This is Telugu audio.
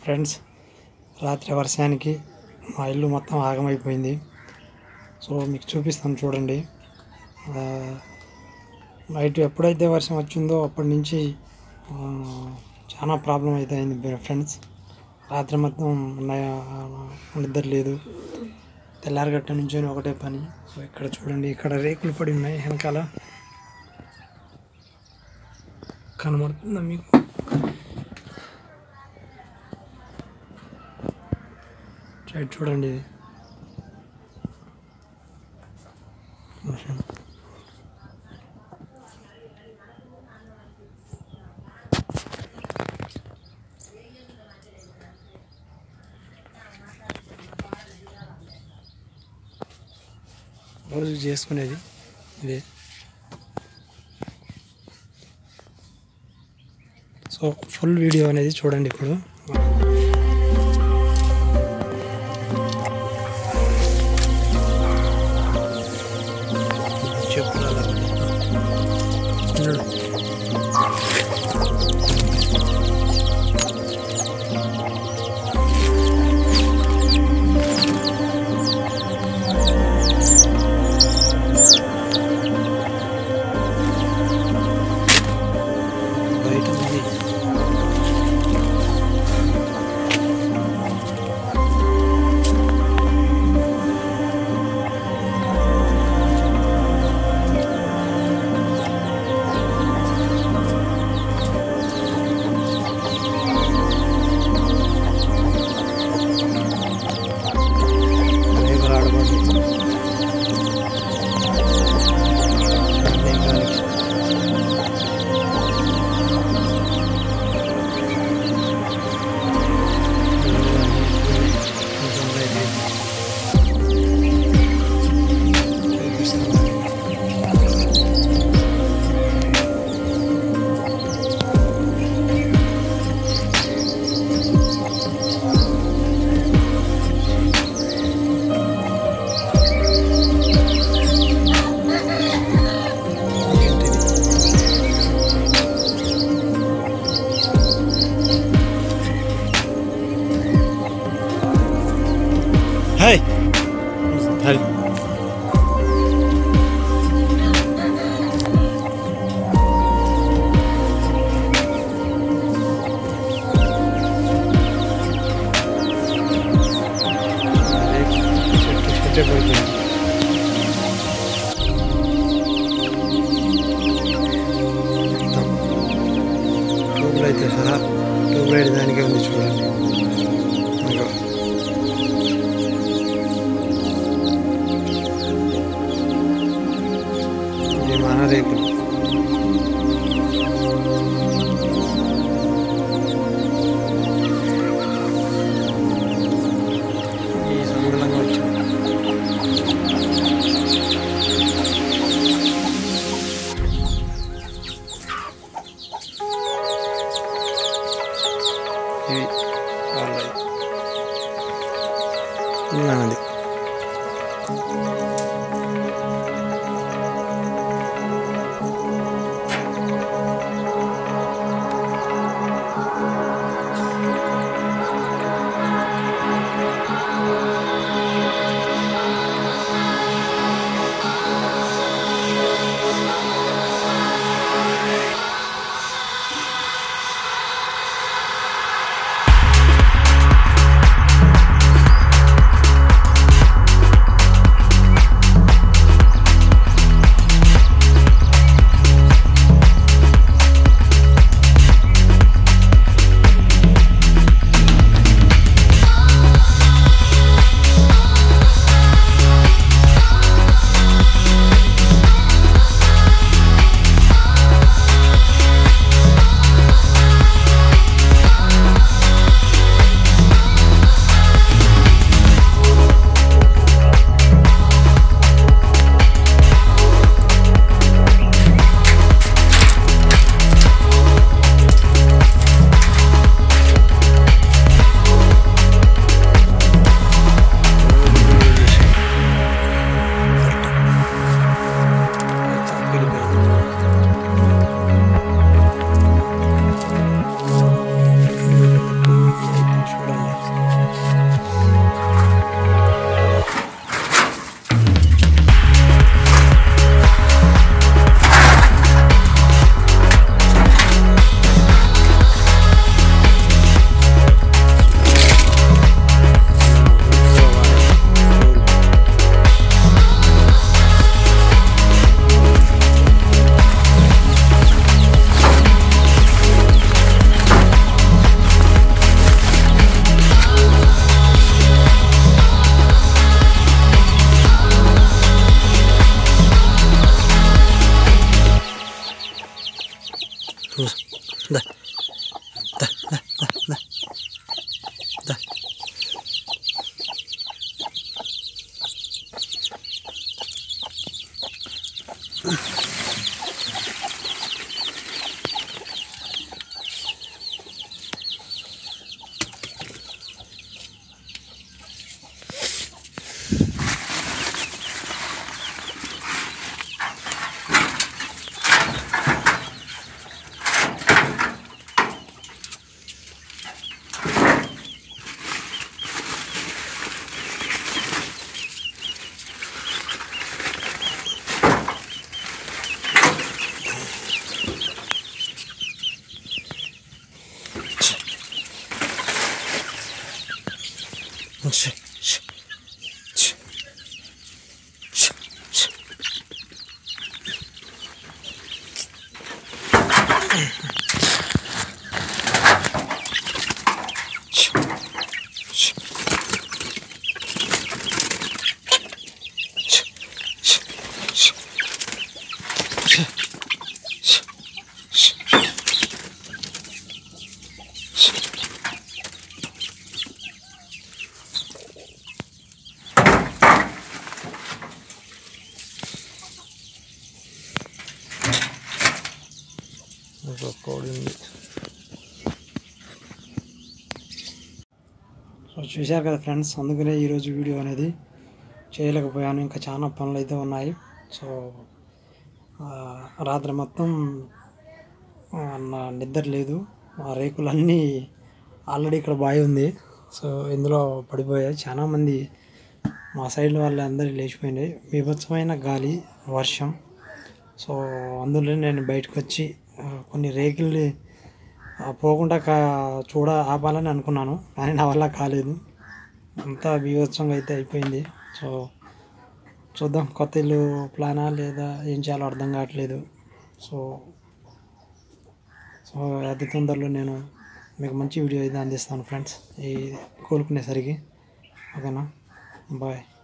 ఫ్రెండ్స్ రాత్రి వర్షానికి మా ఇల్లు మొత్తం ఆగమైపోయింది సో మీకు చూపిస్తాను చూడండి ఆ, నైట్ ఎప్పుడైతే వర్షం వచ్చిందో అప్పటి నుంచి ఆ, చాలా ప్రాబ్లం అయితే అయింది ఫ్రెండ్స్ రాత్రి మొత్తం న- నిద్ర లేదు తెల్లారగట్ట నుంచి ఒకటే పని సో ఇక్కడ చూడండి ఇక్కడ రేకులు పడి ఉన్నాయి వెనకాల కనబడుతుందా మీకు సైడ్ చూడండి ఇది నిమిషం. రోజు చేసుకునేది ఇదే సో ఫుల్ వీడియో అనేది చూడండి ఇప్పుడు చెప్పులు అలా ఉన్నాడు. బయట ఉంది రేకులు ఆడబడి మేఘాలకి Hey! Hadi. చెట్టు పడిపోయింది ట్యూబ్ లైట్ సహా ట్యూబ్ లైట్ దానికే ఉంది చూడండి ఇదిగో. ఇది మన రేకులు ఈ సంగుళంగా వచ్చాం ఇవి వాళ్ళవి ఇది మనది ఒక కోడి ఉంది సో చూశారు కదా ఫ్రెండ్స్ అందుకనే ఈరోజు వీడియో అనేది చేయలేకపోయాను ఇంకా చాలా పనులు అయితే ఉన్నాయి సో ఆ, రాత్రి మొత్తం ఆ, నా నిద్ర లేదు ఆ రేకులన్నీ ఆల్రెడీ ఇక్కడ బావి ఉంది సో ఇందులో పడిపోయాయి చాలామంది మా సైడ్ వాళ్ళు అందరూ లేచిపోయినాయి బీభత్సమైన గాలి వర్షం సో అందులో నేను బయటకు వచ్చి ఆ, కొన్ని రేకుల్ని ఆ, పోకుండా కా చూడ ఆపాలని అనుకున్నాను కానీ నా వల్ల కాలేదు అంతా బీభత్సంగా అయితే అయిపోయింది సో చూద్దాం కొత్త ఇల్లు ప్లానా లేదా ఏం చేయాలో అర్థం కావట్లేదు సో సో అతి తొందరలో నేను మీకు మంచి వీడియో అయితే అందిస్తాను ఫ్రెండ్స్ ఈ కోలుకునేసరికి ఓకేనా బాయ్